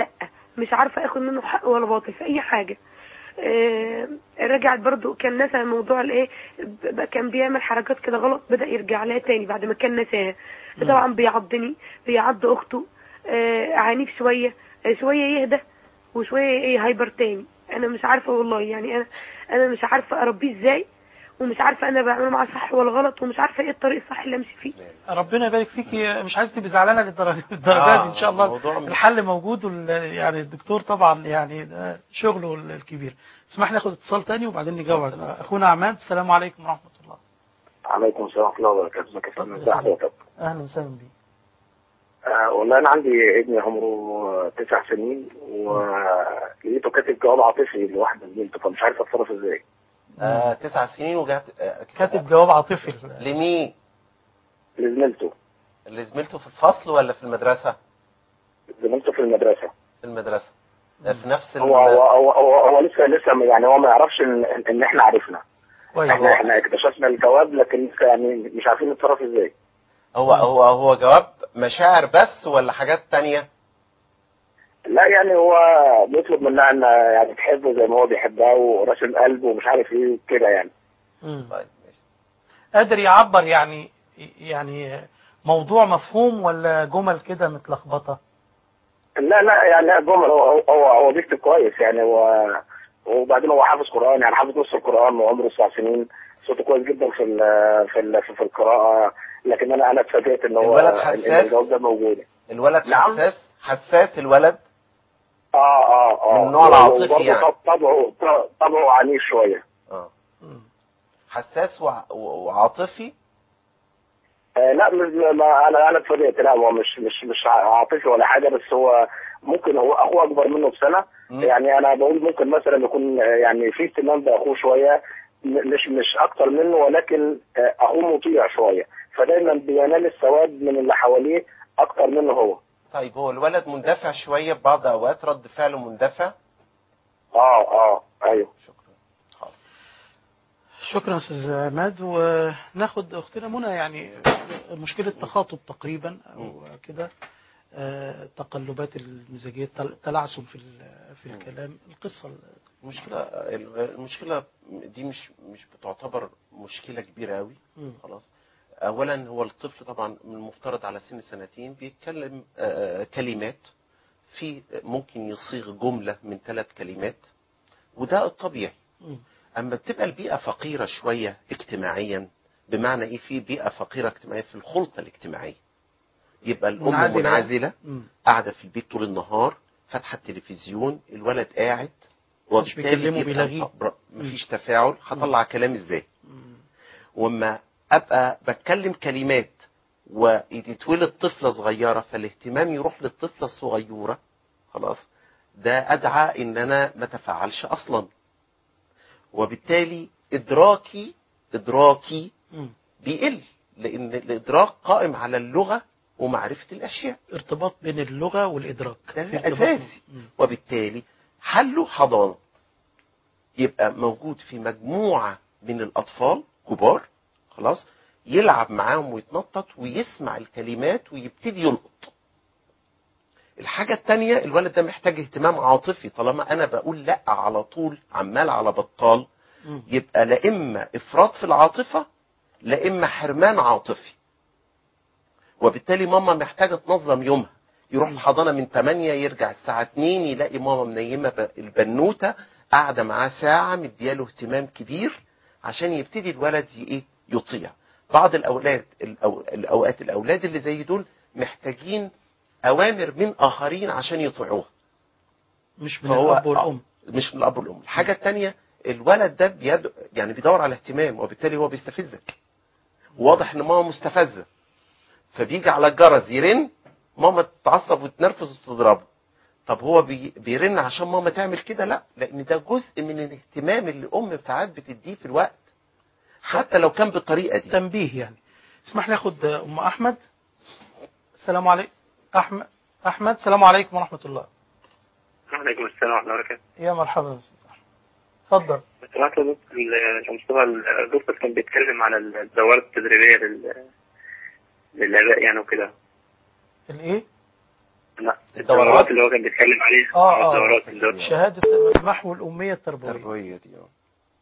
مش عارفه اخد منه حق ولا باطل في اي حاجه آه، رجعت برضو كان نسى موضوع الايه ب- كان بيعمل حركات كده غلط بدا يرجع لها تاني بعد ما كان نساها طبعا بيعضني بيعض اخته آه، عنيف شويه آه، شويه يهدى وشويه ايه هايبر تاني انا مش عارفه والله يعني انا انا مش عارفه اربيه ازاي ومش عارفه انا بعمله معاه صح ولا غلط ومش عارفه ايه الطريق الصح اللي امشي فيه ربنا يبارك فيكي مش عايز تبقي زعلانه للدرجه الدرجه دي ان شاء الله الموضوع مش- الحل موجود وال- يعني الدكتور طبعا يعني ده شغله الكبير اسمح لي اخد اتصال تاني وبعدين نجاوب اخونا عماد السلام عليكم ورحمه الله عليكم السلام ورحمة الله وبركاته ازيك يا فندم ازي حضرتك اهلا وسهلا بيك آه والله أنا عندي ابني عمره تسع سنين ولقيته كاتب جواب عاطفي لواحدة زميلته فمش عارف أتصرف إزاي آه تسع سنين وجات آه كاتب جواب عاطفي لمين؟ لزميلته اللي زميلته في الفصل ولا في المدرسة؟ زميلته في المدرسة في المدرسة آه في نفس ال- هو هو هو, هو, هو لسه لسه يعني هو ما يعرفش إن, إن- إن إحنا عرفنا كويس إحنا إحنا اكتشفنا الجواب لكن لسه يعني مش عارفين نتصرف إزاي هو هو هو جواب مشاعر بس ولا حاجات تانية؟ لا يعني هو بيطلب منها إن يعني تحبه زي ما هو بيحبها وراسم قلبه ومش عارف إيه كده يعني مم. طيب ماشي قادر يعبر يعني يعني موضوع مفهوم ولا جمل كده متلخبطه لا لا يعني لا جمل هو هو هو بيكتب كويس يعني هو وبعدين هو حافظ قرآن يعني حافظ نص القرآن وعمره تسع سنين صوته كويس جدا في ال في ال في, في القراءة لكن انا انا اتفاجئت ان هو الولد إن حساس؟ الجواب ده موجود الولد نعم. حساس حساس الولد اه اه اه من النوع العاطفي وبرضه يعني. طب- طبعه طبعه عنيف شوية اه مم. حساس وع- وعاطفي آه لا مش ما انا انا اتفاجئت لا هو مش مش مش عاطفي ولا حاجة بس هو ممكن هو اخوه اكبر منه بسنة مم. يعني انا بقول ممكن مثلا يكون آه، يعني في اهتمام باخوه شويه م- مش مش اكتر منه ولكن آه، اخوه مطيع شويه فدايما بينال الثواب من اللي حواليه اكتر منه هو طيب هو الولد مندفع شوية في بعض أوقات رد فعله مندفع اه اه ايوه شكرا حاضر. شكرا استاذ عماد وناخد اختنا منى يعني مشكله تخاطب تقريبا او كده آه، تقلبات المزاجيه تل- تلعثم في ال- في الكلام القصه المشكلة المشكلة دي مش مش بتعتبر مشكلة كبيرة قوي مم. خلاص أولا هو الطفل طبعا من المفترض على سن سنتين بيتكلم آه، كلمات في ممكن يصيغ جملة من ثلاث كلمات وده الطبيعي مم. اما بتبقى البيئه فقيره شويه اجتماعيا بمعنى ايه في بيئه فقيره اجتماعيا في الخلطه الاجتماعيه يبقى الام منعزلة. منعزله مم. قاعده في البيت طول النهار فاتحه التلفزيون الولد قاعد مش بيكلمه يبقى بيلغيه. بر- مفيش تفاعل هطلع كلام ازاي مم. واما ابقى بتكلم كلمات ويتولد طفله صغيره فالاهتمام يروح للطفله الصغيره خلاص ده ادعى ان انا ما اتفاعلش اصلا وبالتالي ادراكي ادراكي مم. بيقل لان الادراك قائم على اللغه ومعرفه الاشياء ارتباط بين اللغه والادراك ده في ارتباط- الاساسي مم. وبالتالي حله حضانه يبقى موجود في مجموعه من الاطفال كبار خلاص يلعب معاهم ويتنطط ويسمع الكلمات ويبتدي يلقط الحاجة التانية الولد ده محتاج اهتمام عاطفي طالما انا بقول لا على طول عمال على بطال مم. يبقى لا اما افراط في العاطفه لا اما حرمان عاطفي وبالتالي ماما محتاجه تنظم يومها يروح الحضانه من 8 يرجع الساعه 2 يلاقي ماما منيمه ب- البنوته قاعده معاه ساعه مدياله اهتمام كبير عشان يبتدي الولد ي- ايه يطيع بعض الاولاد الأو- الاوقات الاولاد اللي زي دول محتاجين اوامر من اخرين عشان يطيعوها مش من فهو الاب والام مش من الاب والام الحاجه الثانيه الولد ده بيد يعني بيدور على اهتمام وبالتالي هو بيستفزك واضح ان ماما مستفزه فبيجي على الجرس يرن ماما تتعصب وتنرفز وتضربه طب هو بي بيرن عشان ماما تعمل كده لا لان ده جزء من الاهتمام اللي ام ساعات بتديه في الوقت حتى لو كان بالطريقه دي تنبيه يعني اسمح لي اخد ام احمد السلام عليكم احمد احمد السلام عليكم ورحمه الله وعليكم السلام ورحمة الله وبركاته. يا مرحبا يا أستاذ أحمد. اتفضل سمعت يا دكتور ال- مصطفى الدكتور كان بيتكلم على الدورات التدريبية لل... للآباء يعني وكده. الايه لا الدورات اللي هو كان بيتكلم عليها آه، آه. الدورات الدورات شهادة محو الأمية التربوية التربويه دي آه.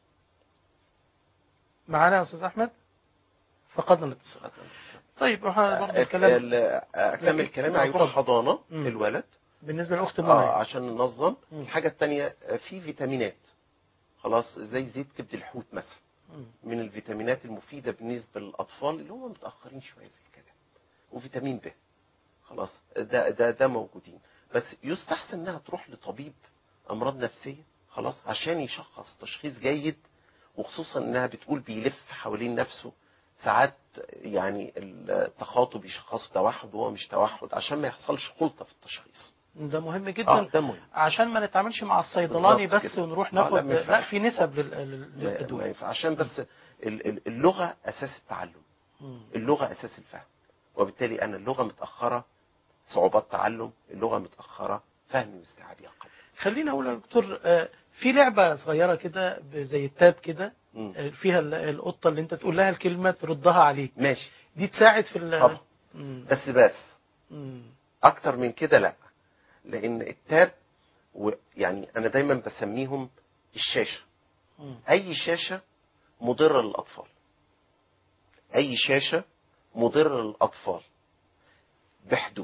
معانا يا أستاذ أحمد فقدنا الاتصال طيب احنا برضه آه، الكلام ال- اكمل لكن- كلامي آه، هيروح اتفضل. حضانه مم. الولد بالنسبة لأخت منى اه عشان ننظم مم. الحاجه الثانيه في فيتامينات خلاص زي زيت كبد الحوت مثلا مم. من الفيتامينات المفيده بالنسبه للاطفال اللي هم متاخرين شويه في الكلام وفيتامين ب خلاص ده ده ده موجودين بس يستحسن انها تروح لطبيب امراض نفسيه خلاص عشان يشخص تشخيص جيد وخصوصا انها بتقول بيلف حوالين نفسه ساعات يعني التخاطب يشخصوا توحد وهو مش توحد عشان ما يحصلش خلطه في التشخيص ده مهم جدا اه ده مهم عشان ما نتعاملش مع الصيدلاني بالظبط بس كده. ونروح آه، لا، ناخد ما لا, ينفعش. في نسب لل- لل- ما- ما للأدوية ينفع عشان بس ال- ال- اللغه اساس التعلم مم. اللغه اساس الفهم وبالتالي انا اللغه متاخره صعوبات تعلم اللغه متاخره فهمي واستيعابي اقل خليني اقول يا دكتور آه، في لعبه صغيره كده ب- زي التاب كده مم. آه، فيها ال- القطه اللي انت تقول لها الكلمه تردها عليك ماشي دي تساعد في ال طبعا. مم. بس بس مم. اكتر من كده لا لان التاب و يعني انا دايما بسميهم الشاشه مم. اي شاشه مضره للاطفال اي شاشه مضره للاطفال بحدود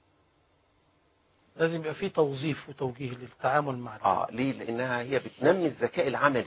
لازم يبقى في توظيف وتوجيه للتعامل مع ال- اه ليه لانها هي بتنمي الذكاء العملي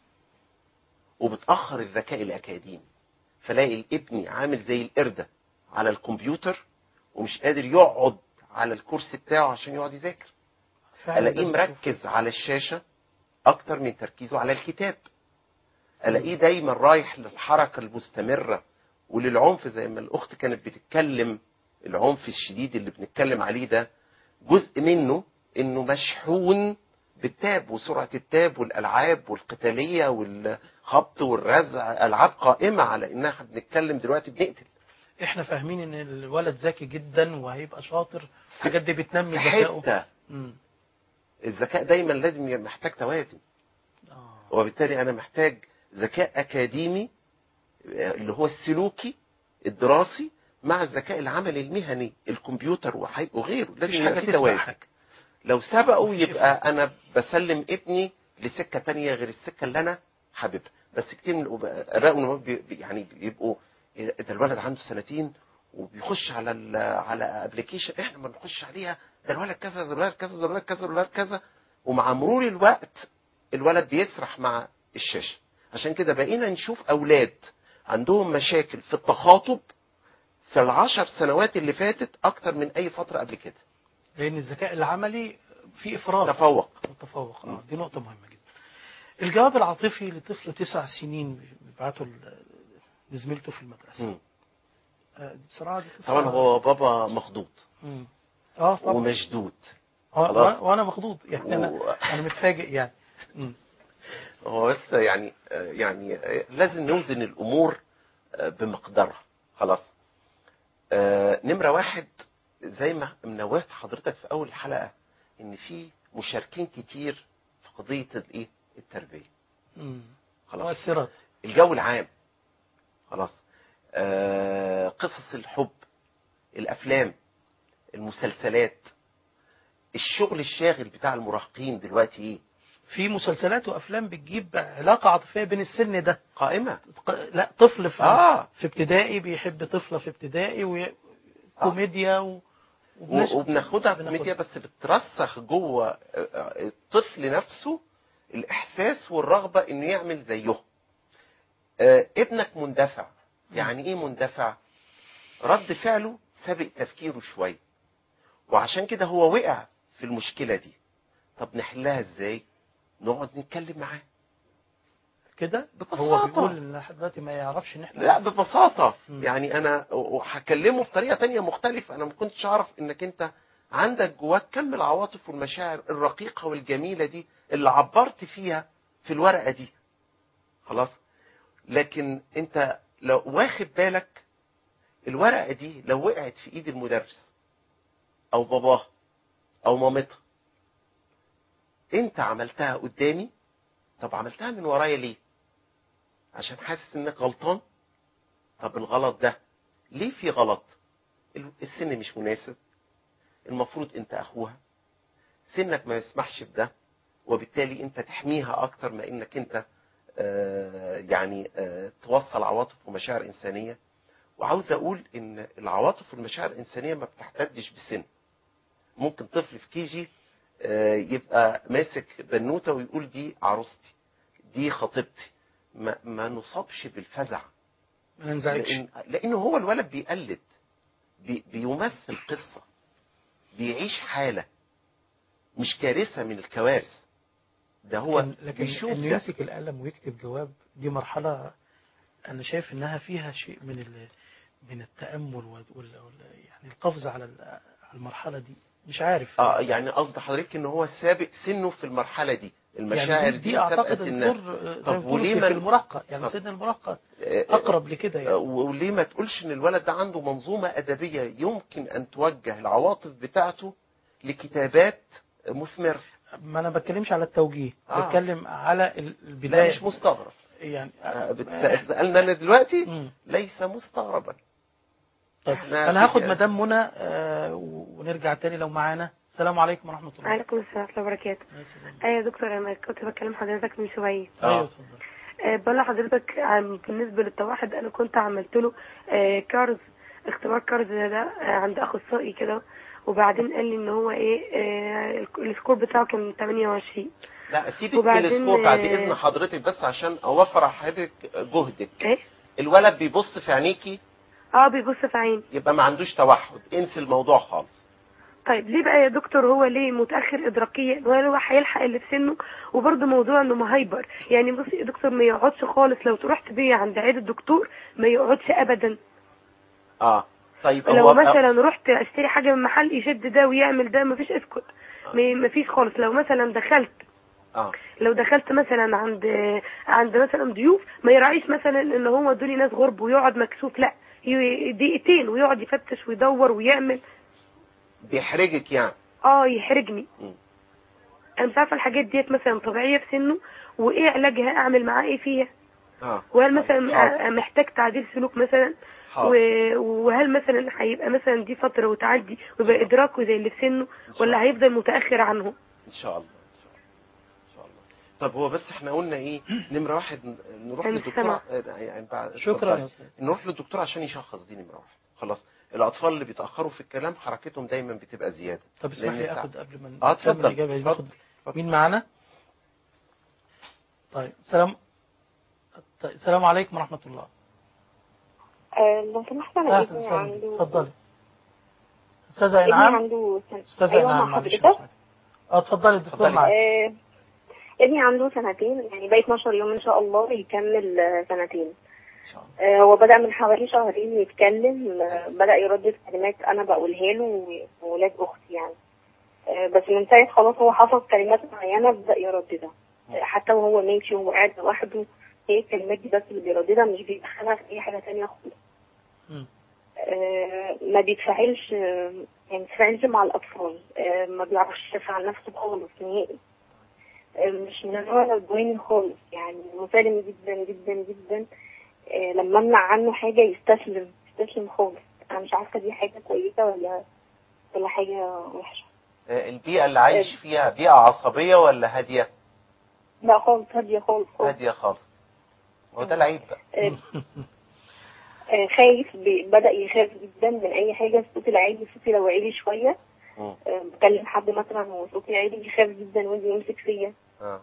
وبتاخر الذكاء الاكاديمي فلاقي الابن عامل زي القرده على الكمبيوتر ومش قادر يقعد على الكرسي بتاعه عشان يقعد يذاكر فعلا الاقيه ده بنشوفه. مركز على الشاشه اكتر من تركيزه على الكتاب الاقيه دايما رايح للحركه المستمره وللعنف زي ما الاخت كانت بتتكلم العنف الشديد اللي بنتكلم عليه ده جزء منه انه مشحون بالتاب وسرعه التاب والالعاب والقتاليه والخبط والرزع العاب قائمه على انها إحنا بنتكلم دلوقتي بنقتل احنا فاهمين ان الولد ذكي جدا وهيبقى شاطر الحاجات دي بتنمي في ذكائه حته مم. الذكاء دايما لازم يبقى محتاج توازن آه. وبالتالي انا محتاج ذكاء اكاديمي آه، اللي هو السلوكي الدراسي مع الذكاء العملي المهني الكمبيوتر وحي- وغيره لازم مفيش يبقى حاجه في تسمع توازن حاجه لو سبقوا مفيش يبقى انا بسلم ابني لسكه تانية غير السكه اللي انا حاببها بس كتير من الاباء والامهات بي- بي- يعني بيبقوا إيه ده الولد عنده سنتين وبيخش على ال على ابلكيشن احنا ما بنخش عليها ده الولد كذا ده الولد كذا ده الولد كذا ده الولد كذا ومع مرور الوقت الولد بيسرح مع الشاشه عشان كده بقينا نشوف اولاد عندهم مشاكل في التخاطب في العشر سنوات اللي فاتت اكتر من اي فتره قبل كده لان الذكاء العملي فيه افراط تفوق متفوق اه دي نقطة مهمة جدا. الجواب العاطفي لطفل تسع سنين بيبعته ل- لزميلته في المدرسة. مم. آه، دي بصراحة دي قصة طبعا هو بابا مخضوض مم. اه طبعا ومشدود آه، خلاص. وأنا- وانا مخضوض يعني انا و- انا متفاجئ يعني. مم. هو بس يعني آه، يعني آه، لازم نوزن الامور آه، بمقدارها خلاص آه، نمره واحد زي ما منوهت حضرتك في اول الحلقه ان في مشاركين كتير في قضيه الايه التربيه مم. خلاص مؤثرات الجو العام خلاص آه، قصص الحب الافلام المسلسلات الشغل الشاغل بتاع المراهقين دلوقتي ايه في مسلسلات وافلام بتجيب علاقة عاطفية بين السن ده. قائمه ق- لا طفل في آه. في ابتدائي بيحب طفلة في ابتدائي وكوميديا و... وبنش- و- وبناخدها بناخدها. كوميديا بس بترسخ جوه آه، آه، الطفل نفسه الاحساس والرغبه انه يعمل زيه آه، ابنك مندفع يعني ايه مندفع رد فعله سابق تفكيره شويه وعشان كده هو وقع في المشكله دي طب نحلها ازاي نقعد نتكلم معاه كده ببساطة. هو بيقول ان لحد دلوقتي ما يعرفش ان احنا لا ببساطة مم. يعني أنا هكلمه بطريقة تانية مختلفة أنا ما كنتش أعرف إنك أنت عندك جواك كم العواطف والمشاعر الرقيقة والجميلة دي اللي عبرت فيها في الورقة دي خلاص لكن أنت لو واخد بالك الورقة دي لو وقعت في إيد المدرس أو باباها أو مامتها أنت عملتها قدامي طب عملتها من ورايا ليه؟ عشان حاسس انك غلطان طب الغلط ده ليه في غلط ال- السن مش مناسب المفروض انت اخوها سنك ما يسمحش بده وبالتالي انت تحميها اكتر ما انك انت آه، يعني آه، توصل عواطف ومشاعر انسانيه وعاوز اقول ان العواطف والمشاعر الانسانيه ما بتحتدش بسن ممكن طفل في كيجي آه، يبقى ماسك بنوته ويقول دي عروستي دي خطيبتي ما, ما نصابش بالفزع ما ننزعجش لأن لانه هو الولد بيقلد بي بيمثل قصه بيعيش حاله مش كارثه من الكوارث ده هو لكن, لكن بيشوف انه ده يمسك القلم ويكتب جواب دي مرحله انا شايف انها فيها شيء من ال... من التامل وال... وال... وال- يعني القفز على ال- على المرحله دي مش عارف اه يعني قصد حضرتك ان هو سابق سنه في المرحله دي المشاعر يعني دي, دي اعتقد سابقة سنها. الدور آه، زي طب ما بتقولوا وليه في, ما- في المراهقه يعني طب- سن المراهقه آه، اقرب لكده آه، يعني وليه ما تقولش ان الولد ده عنده منظومه ادبيه يمكن ان توجه العواطف بتاعته لكتابات مثمره ما انا بتكلمش على التوجيه آه. بتكلم على ال- لا البدايه مش مستغرب يعني آه، بتسالنا انا دلوقتي مم. ليس مستغربا طيب إحنا انا هاخد في- مدام منى آه، ونرجع تاني لو معانا السلام عليكم ورحمه الله وعليكم السلام ورحمة الله وبركاته يا أستاذ أمين. ايوه يا دكتور انا كنت بكلم حضرتك من شويه آه. ايوه اتفضل آه، بقول لحضرتك عن بالنسبه للتوحد انا كنت عملت له آه، كارز اختبار كارز ده, ده آه، عند اخصائي كده وبعدين قال لي ان هو ايه آه، السكور بتاعه كان 28 لا سيبك من وبعدين، السكور بعد آه، اذن حضرتك بس عشان اوفر على حضرتك جهدك ايه الولد بيبص في عينيكي اه بيبص في عيني يبقى ما عندوش توحد انسي الموضوع خالص طيب ليه بقى يا دكتور هو ليه متاخر ادراكيا ولا هو هيلحق اللي في سنه وبرضه موضوع انه مهايبر يعني بصي يا دكتور ما يقعدش خالص لو رحت بيا عند عياده الدكتور ما يقعدش ابدا اه طيب لو هو مثلا رحت اشتري حاجه من محل يشد ده ويعمل ده مفيش اسكت ما- مفيش خالص لو مثلا دخلت اه لو دخلت مثلا عند عند مثلا ضيوف ما يراعيش مثلا ان هو دول ناس غرب ويقعد مكسوف لا ي- دقيقتين ويقعد يفتش ويدور ويعمل بيحرجك يعني اه يحرجني مم. انا مش عارفه الحاجات ديت مثلا طبيعيه في سنه وايه علاجها اعمل معاه ايه فيها اه وهل مثلا حاضر. محتاج تعديل سلوك مثلا حاضر. و- وهل مثلا هيبقى مثلا دي فتره وتعدي ويبقى ادراكه زي اللي في سنه ولا هيفضل متاخر عنهم ان شاء الله ان شاء الله ان شاء الله طب هو بس احنا قلنا ايه نمره واحد ن- نروح أنا للدكتور سامعة. آه، يعني بعد شكرا اتفضل. يا استاذ نروح للدكتور عشان يشخص دي نمره واحد خلاص الاطفال اللي بيتاخروا في الكلام حركتهم دايما بتبقى زياده طب اسمح لأن لي التع- اخد قبل ما اه نكمل اتفضل الاجابه دي اتفضل ناخد اتفضل. مين معانا؟ طيب سلام طيب السلام عليكم ورحمه الله آه، لو سمحت انا اهلا ابني وسهلا عنده اتفضلي استاذه ابني انعام عنده سنة استاذه ايوه انعام مع معلش حضرتك ما سمعت. اه اتفضلي الدكتور اتفضلي. معاك آه، ابني عنده سنتين يعني بقى 12 يوم ان شاء الله يكمل آه، سنتين ان شاء الله آه، هو بدأ من حوالي شهرين يتكلم آه، بدأ يردد كلمات انا بقولها له وولاد اختي يعني آه، بس من ساعة خلاص هو حفظ كلمات معينة بدأ يرددها آه، حتى وهو ماشي وهو قاعد لوحده هي الكلمات دي بس اللي بيرددها مش بيدخلها في اي حاجة تانية خالص مم. آه، ما بيتفاعلش آه، يعني ما بيتفاعلش مع الأطفال آه، ما بيعرفش يدافع عن نفسه خالص نهائي آه، مش من النوع العدواني خالص يعني مسالم جدا جدا جدا آه، لما امنع عنه حاجة يستسلم يستسلم خالص أنا مش عارفة دي حاجة كويسة ولا ولا حاجة وحشة آه، البيئه اللي عايش فيها بيئه عصبيه ولا هاديه لا خالص هادية خالص خالص هاديه خالص هو ده العيب بقى آه، آه، خايف ب- بدأ يخاف جدا من أي حاجة الصوت العالي صوتي لو عالي شوية مم. آه، بكلم حد مثلا وصوتي عالي يخاف جدا ويجي يمسك فيا اه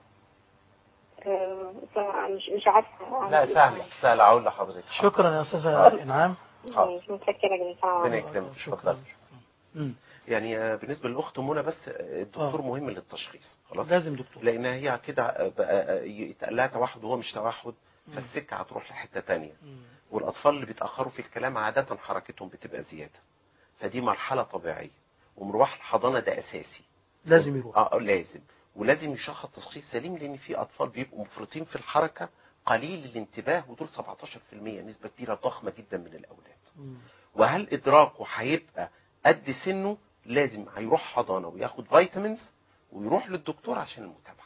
آه، فمش مش عارفة أعمل لا إيه. سهله سهله اقول لحضرتك شكرا يا استاذه انعام حاضر. مش متفكرة يا جماعة ربنا يكرمك شكرا اتفضل مم. يعني آه، بالنسبه للاخت منى بس آه، الدكتور آه. مهم للتشخيص خلاص لازم دكتور لان هي كده آه، بقى آه، يتقال لها توحد وهو مش توحد فالسكه هتروح لحته تانية مم. والاطفال اللي بيتاخروا في الكلام عاده حركتهم بتبقى زياده فدي مرحله طبيعيه ومروح الحضانه ده اساسي لازم يروح اه لازم ولازم يشخص تشخيص سليم لان في اطفال بيبقوا مفرطين في الحركه قليل الانتباه ودول 17% نسبه كبيره ضخمه جدا من الاولاد مم. وهل ادراكه هيبقى قد سنه لازم هيروح حضانه وياخد فيتامينز ويروح للدكتور عشان المتابعه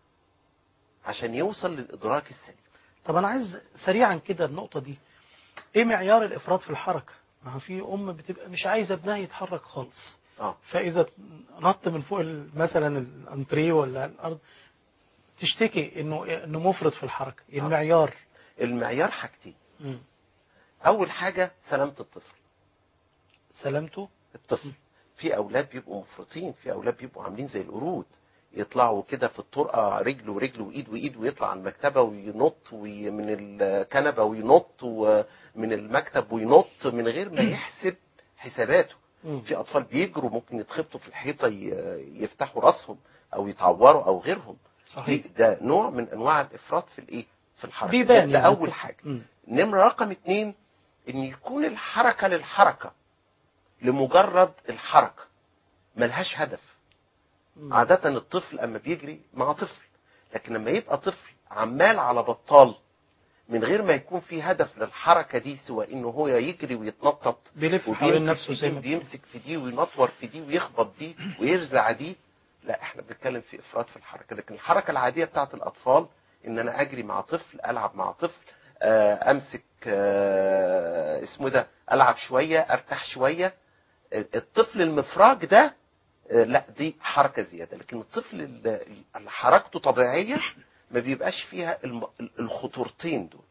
عشان يوصل للادراك السليم طب انا عايز سريعا كده النقطه دي ايه معيار الافراط في الحركه ما هو في ام بتبقى مش عايزه ابنها يتحرك خالص اه فاذا نط من فوق ال- مثلا الانتريه ولا الارض تشتكي انه انه مفرط في الحركه المعيار المعيار حاجتين مم. اول حاجه سلامه الطفل سلامته الطفل في اولاد بيبقوا مفرطين في اولاد بيبقوا عاملين زي القرود يطلعوا كده في الطرقه رجل ورجل وايد وايد ويطلع على المكتبه وينط وي- من الكنبه وينط ومن المكتب وينط من غير ما يحسب حساباته مم. في اطفال بيجروا ممكن يتخبطوا في الحيطه ي- يفتحوا راسهم او يتعوروا او غيرهم صحيح دي- ده نوع من انواع الافراط في الايه في الحركه بيبان ده, ده يعني. اول حاجه مم. نمرة رقم اتنين ان يكون الحركة للحركة لمجرد الحركة ملهاش هدف مم. عادة الطفل اما بيجري مع طفل لكن لما يبقى طفل عمال على بطال من غير ما يكون في هدف للحركة دي سوى انه هو يجري ويتنطط بيلف حوالين وبيمسك نفسه في زي دي ما وبيمسك في دي وينطور في دي ويخبط دي ويرزع دي لا احنا بنتكلم في افراط في الحركه لكن الحركه العاديه بتاعت الاطفال ان انا اجري مع طفل العب مع طفل آه، امسك آه، اسمه ده العب شويه ارتاح شويه الطفل المفراج ده آه، لا دي حركه زياده لكن الطفل اللي اللي حركته طبيعيه ما بيبقاش فيها الم- الخطورتين دول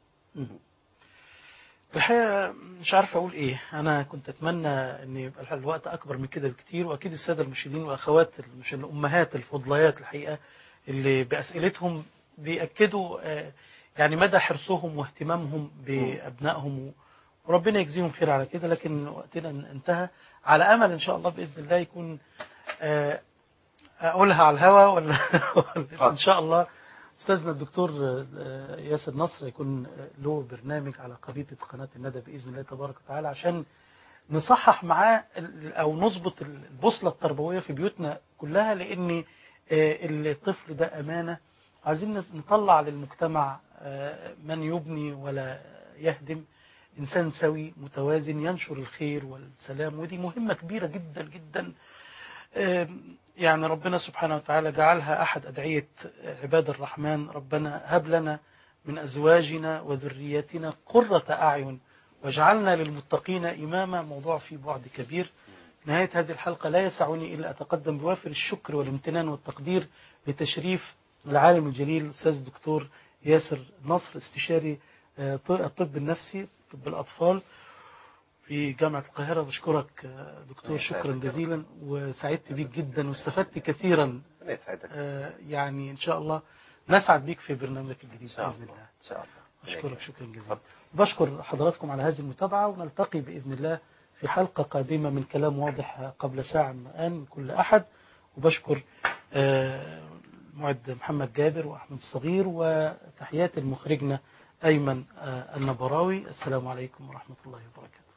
الحقيقة مش عارف أقول إيه أنا كنت أتمنى أن يبقى الوقت أكبر من كده بكتير وأكيد السادة المشاهدين والأخوات مش الأمهات الفضليات الحقيقة اللي بأسئلتهم بيأكدوا آه، يعني مدى حرصهم واهتمامهم بأبنائهم وربنا يجزيهم خير على كده لكن وقتنا انتهى على أمل إن شاء الله بإذن الله يكون آه، أقولها على الهوا ولا ولا إن شاء الله استاذنا الدكتور آه، ياسر نصر يكون آه، له برنامج على خريطه قناه الندى باذن الله تبارك وتعالى عشان نصحح معاه ال- او نظبط البوصله التربويه في بيوتنا كلها لان آه، الطفل ده امانه عايزين نطلع للمجتمع آه، من يبني ولا يهدم انسان سوي متوازن ينشر الخير والسلام ودي مهمه كبيره جدا جدا آم، يعني ربنا سبحانه وتعالى جعلها أحد أدعية عباد الرحمن ربنا هب لنا من أزواجنا وذرياتنا قرة أعين واجعلنا للمتقين إماما موضوع فيه بعد كبير نهاية هذه الحلقة لا يسعني إلا أتقدم بوافر الشكر والامتنان والتقدير لتشريف العالم الجليل الأستاذ الدكتور ياسر نصر استشاري آه، ط- الطب النفسي طب الأطفال في جامعة القاهرة بشكرك آه، دكتور شكرا جزيلا وسعدت بيك جدا واستفدت كثيرا ربنا يسعدك آه، يعني إن شاء الله نسعد بيك في برنامجك الجديد ان شاء بإذن الله الله ان شاء الله أشكرك شكرا جزيلا اتفضل. بشكر حضراتكم على هذه المتابعة ونلتقي بإذن الله في حلقة قادمة من كلام واضح قبل ساعة من الآن من كل أحد وبشكر آه، المعد محمد جابر وأحمد الصغير وتحيات المخرجنا أيمن آه، النبراوي السلام عليكم ورحمة الله وبركاته